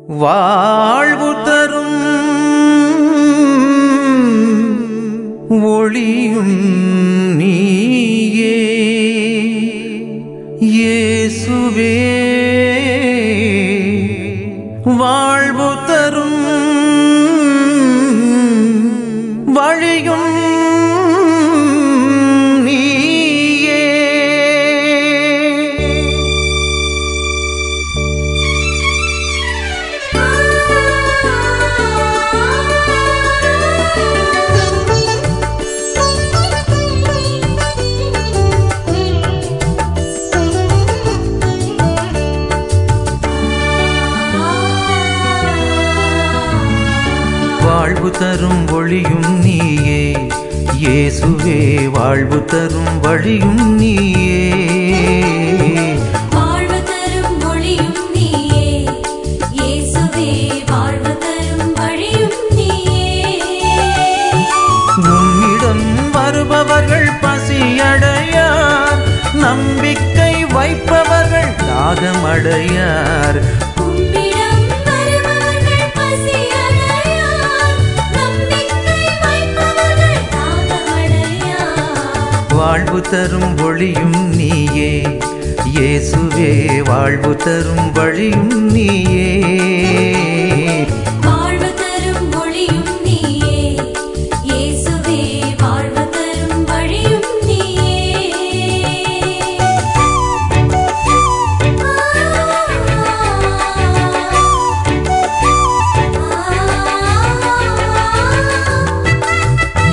வாழ்வு தரும் ஒளியும் நீயே இயேசுவே வாழ்வு தரும் வழியும் நீயே வாழ்வு தரும் ஒளியும் நீயே இயேசுவே வாழ்வு தரும் வழியும் நீயே வாழ்வு தரும் ஒளியும் நீயே இயேசுவே வாழ்வு தரும் வழியும் நீயே உம்மிடம் வருபவர்கள் பசியடையார் நம்பிக்கை வைப்பவர்கள் தாகமடையார் உம்மிடம் வருபவர்கள் பசியடையார் நம்பிக்கை வைப்பவர்கள் தாகமடையார் வாழ்வு தரும் ஒளியும் நீயே இயேசுவே வாழ்வு தரும் வழியும் நீயே வாழ்வு தரும் ஒளியும் நீயே இயேசுவே வாழ்வு தரும் வழியும் நீயே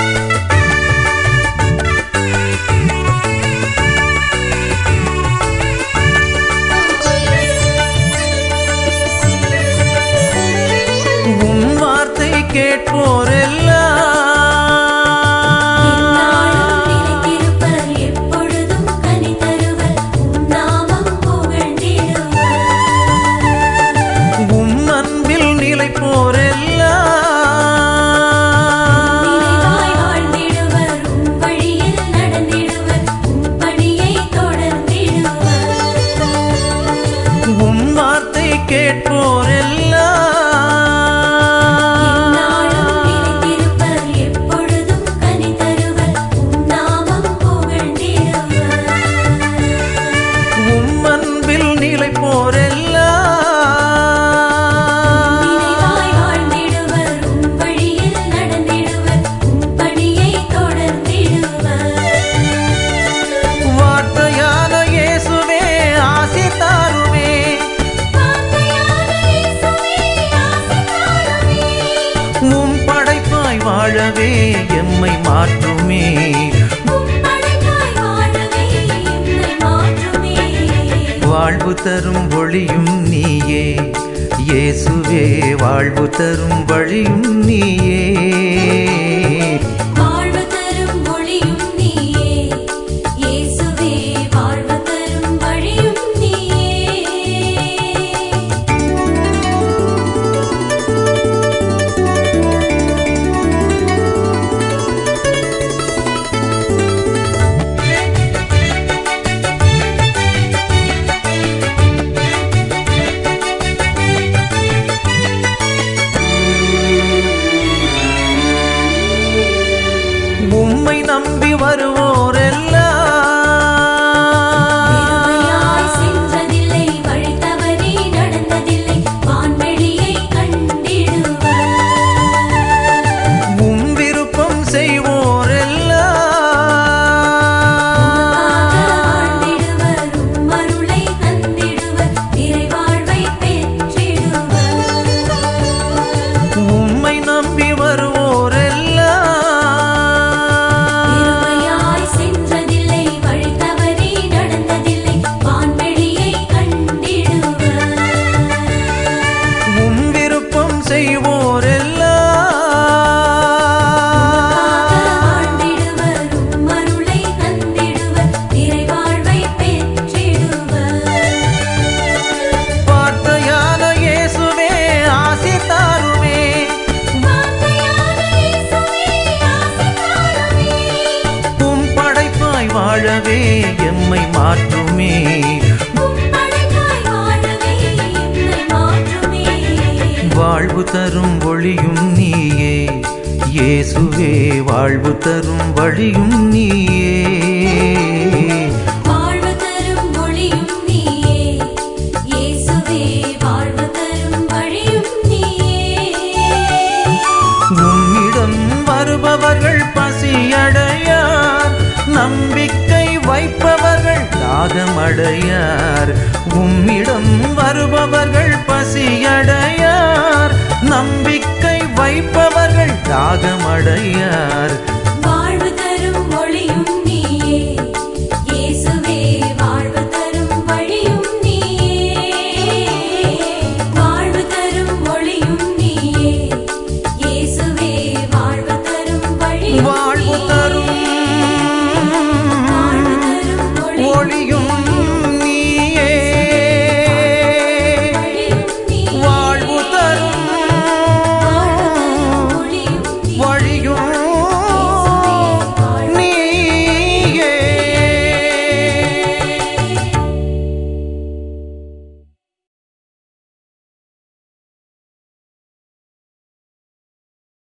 உன் வார்த்தை கேட்போரெல்லாம் எந்நாளும் நிலைத்திருப்பர் எப்பொழுதும் கனி தருவர் உம் நாமம் புகழ்ந்திடுவர் உம் அன்பில் நிலைப்போரெல்லாம் நினைவாய் வாழ்ந்திடுவர் உம் வழியில் நடந்திடுவர் உம் பணியை தொடர்ந்திடுவர் உம் வார்த்தை கேட்போரெல்லாம் எந்நாளும் நிலைத்திருப்பர் எப்பொழுதும் கனி தருவர் உம் நாமம் புகழ்ந்திடுவர் உம் அன்பில் நிலைப்போரெல்லாம் நினைவாய் வாழ்ந்திடுவர் உம் வழியில் நடந்திடுவர் உம் பணியை தொடர்ந்திடுவர் வார்த்தையான இயேசுவே ஆசி தாருமே வார்த்தையான இயேசுவே ஆசி தாருமே உம் படைப்பாய் வாழவே எம்மை மாற்றுமே உம் படைப்பாய் வாழவே என்னை மாற்றுமே வாழ்வு தரும் ஒளியும் நீயே இயேசுவே வாழ்வு தரும் வழியும் நீயே வாழ்வு தரும் ஒளியும் நீயே இயேசுவே வாழ்வு தரும் வழியும் நீயே உம்மை நம்பி வருவோரெல்லாம் பெருமையாய் சென்றதில்லை வழி தவறி நடந்ததில்லை வான்வெளியை கண்டிடுவர் உம் விருப்பம் உமக்காக செய்வோரெல்லாம் வாழ்ந்திடுவர் உம் அருளை தந்திடுவர் நிறைவாழ்வை பெற்றிடுவர் உம்மை நம்பி வருவோரெல்லாம் பெருமையாய் சென்றதில்லை வழி தவறி நடந்ததில்லை வான்வெளியை கண்டிடுவர் உம் விருப்பம் செய்வோரெல்லாம் வாழ்ந்திடுவர் உம் அருளை தந்திடுவர் நிறைவாழ்வை பெற்றிடுவர் வார்த்தையான இயேசுவே ஆசி தாருமே வார்த்தையான இயேசுவே ஆசி தாருமே உம் படைப்பாய் வாழவே எம்மை மாற்றுமே உம் படைப்பாய் வாழவே என்னை மாற்றுமே வாழ்வு தரும் ஒளியும் நீயே இயேசுவே வாழ்வு தரும் வழியும் நீயே வாழ்வு தரும் ஒளியும் நீயே இயேசுவே வாழ்வு தரும் வழியும் நீயே உம்மிடம் வருபவர்கள் பசியடையார் நம்பிக்கை வைப்பவர்கள் தாகமடையார் உம்மிடம் வருபவர்கள் பசியடையார் நம்பிக்கை வைப்பவர்கள் தாகமடையார்